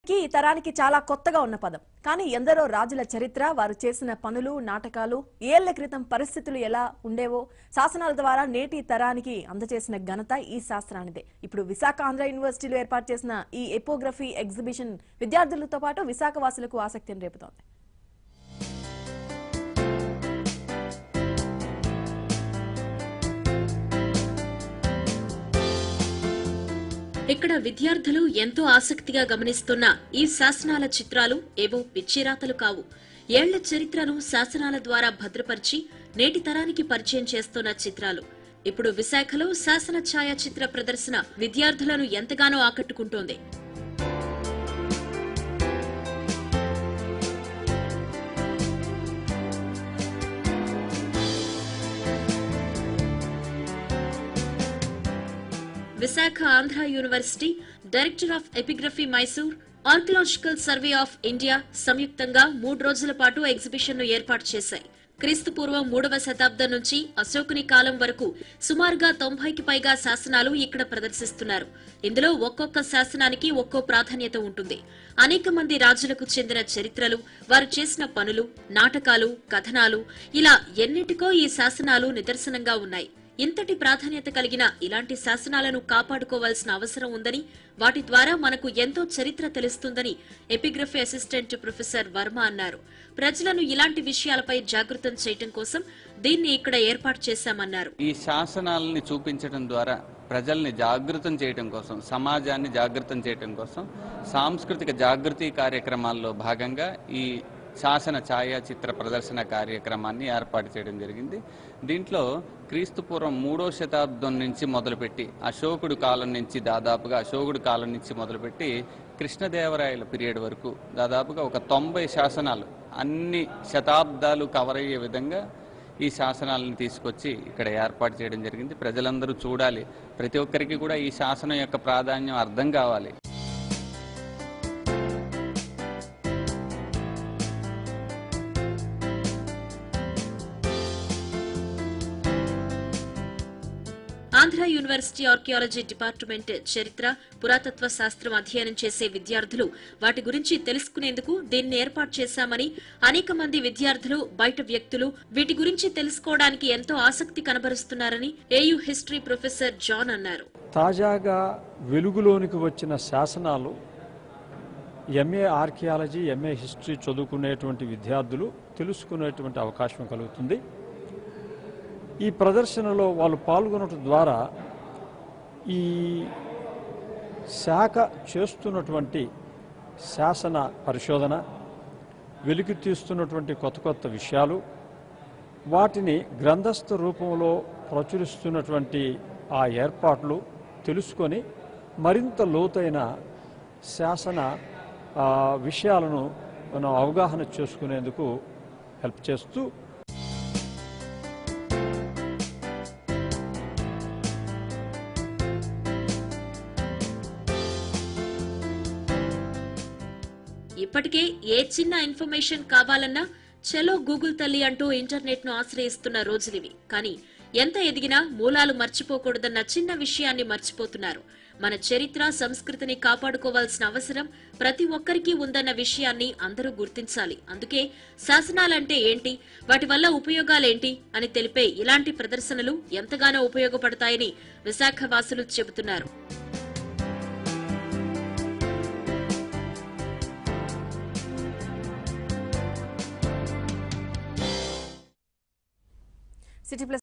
కి ఈ తరానికి చాలా కొత్తగా ఉన్న పదం కానీ ఎందరో రాజుల చరిత్ర వారు చేసిన పనులు నాటకాలు ఏళ్ల క్రితం పరిస్థితులు ఎలా ఉండేవో శాసనాల ద్వారా నేటి తరానికి అందజేసిన ఘనత ఈ శాస్త్రానిదే ఇప్పుడు విశాఖ ఆంధ్ర యూనివర్సిటీలో ఏర్పాటు చేసిన ఈ ఎపోగ్రఫీ ఎగ్జిబిషన్ విద్యార్థులతో పాటు విశాఖ వాసులకు ఆసక్తిని రేపుతోంది ఇక్కడ విద్యార్థులు ఎంతో ఆసక్తిగా గమనిస్తున్న ఈ శాసనాల చిత్రాలు ఏవో పిచ్చిరాతలు కావు ఏళ్ల చరిత్రను శాసనాల ద్వారా భద్రపరిచి నేటి తరానికి పరిచయం చేస్తున్న చిత్రాలు ఇప్పుడు విశాఖలో శాసన ఛాయాచిత్ర ప్రదర్శన విద్యార్థులను ఎంతగానో ఆకట్టుకుంటోంది Visakha Andhra university director of epigraphy Mysore archaeological survey of India సంయుక్తంగా మూడు రోజుల పాటు ఎగ్జిబిషన్ ను ఏర్పాటు చేశాయి క్రీస్తు పూర్వం మూడవ శతాబ్దం నుంచి అశోకుని కాలం వరకు సుమారుగా తొంభైకి పైగా శాసనాలు ఇక్కడ ప్రదర్శిస్తున్నారు ఇందులో ఒక్కొక్క శాసనానికి ఒక్కో ప్రాధాన్యత ఉంటుంది అనేక మంది రాజులకు చెందిన చరిత్రలు వారు చేసిన పనులు నాటకాలు కథనాలు ఇలా ఎన్నిటికో ఈ శాసనాలు నిదర్శనంగా ఉన్నాయి ఇంతటి ప్రాధాన్యత కలిగిన ఇలాంటి శాసనాలను కాపాడుకోవాల్సిన అవసరం ఉందని వాటి ద్వారా మనకు ఎంతో చరిత్ర తెలుస్తుందని ఎపిగ్రఫీ అసిస్టెంట్ ప్రొఫెసర్ వర్మ అన్నారు ప్రజలను ఇలాంటి విషయాలపై జాగృతం చేయటం కోసం దీన్ని ఇక్కడ ఏర్పాటు చేశామన్నారు ఈ శాసనాలని చూపించడం ద్వారా ప్రజల్ని జాగృతం చేయడం కోసం సమాజాన్ని జాగృతం చేయడం కోసం సాంస్కృతిక జాగృతి కార్యక్రమాల్లో భాగంగా ఈ శాసన ఛాయాచిత్ర ప్రదర్శన కార్యక్రమాన్ని ఏర్పాటు చేయడం జరిగింది దీంట్లో క్రీస్తు పూర్వం మూడో శతాబ్దం నుంచి మొదలుపెట్టి అశోకుడు కాలం నుంచి దాదాపుగా అశోకుడు కాలం నుంచి మొదలుపెట్టి కృష్ణదేవరాయల పీరియడ్ వరకు దాదాపుగా ఒక తొంభై శాసనాలు అన్ని శతాబ్దాలు కవర్ అయ్యే విధంగా ఈ శాసనాలను తీసుకొచ్చి ఇక్కడ ఏర్పాటు చేయడం జరిగింది ప్రజలందరూ చూడాలి ప్రతి ఒక్కరికి కూడా ఈ శాసనం యొక్క ప్రాధాన్యం అర్థం కావాలి ఆంధ్ర యూనివర్సిటీ ఆర్కియాలజీ డిపార్ట్మెంట్ చరిత్ర పురాతత్వ శాస్త్రం అధ్యయనం చేసే విద్యార్థులు వాటి గురించి తెలుసుకునేందుకు దీన్ని ఏర్పాటు చేశామని అనేక మంది విద్యార్థులు బయట వ్యక్తులు వీటి గురించి తెలుసుకోవడానికి ఎంతో ఆసక్తి కనబరుస్తున్నారని ఏయూ హిస్టరీ ప్రొఫెసర్ జాన్ అన్నారు తాజాగా వెలుగులోనికి వచ్చిన శాసనాలు ఎంఏ ఆర్కియాలజీ ఎంఏ హిస్టరీ చదువుకునేటువంటి విద్యార్థులు తెలుసుకునేటువంటి అవకాశం కలుగుతుంది ఈ ప్రదర్శనలో వాళ్ళు పాల్గొనడం ద్వారా ఈ శాఖ చేస్తున్నటువంటి శాసన పరిశోధన వెలికి తీస్తున్నటువంటి కొత్త కొత్త విషయాలు వాటిని గ్రంథస్థ రూపంలో ప్రచురిస్తున్నటువంటి ఆ ఏర్పాట్లు తెలుసుకొని మరింత లోతైన శాసన ఆ, విషయాలను మనం అవగాహన చేసుకునేందుకు హెల్ప్ చేస్తూ ఇప్పటికే ఏ చిన్న ఇన్ఫర్మేషన్ కావాలన్నా చలో గూగుల్ తల్లి అంటూ ఇంటర్నెట్ ను ఆశ్రయిస్తున్న రోజులివి కానీ ఎంత ఎదిగినా మూలాలు మర్చిపోకూడదన్న చిన్న విషయాన్ని మర్చిపోతున్నారు మన చరిత్ర సంస్కృతిని కాపాడుకోవాల్సిన అవసరం ప్రతి ఒక్కరికి ఉందన్న విషయాన్ని అందరూ గుర్తించాలి అందుకే శాసనాలంటే ఏంటి వాటి వల్ల ఉపయోగాలేంటి అని తెలిపే ఇలాంటి ప్రదర్శనలు ఎంతగానో ఉపయోగపడతాయని విశాఖ వాసులు చెబుతున్నారు సిటీ ప్లస్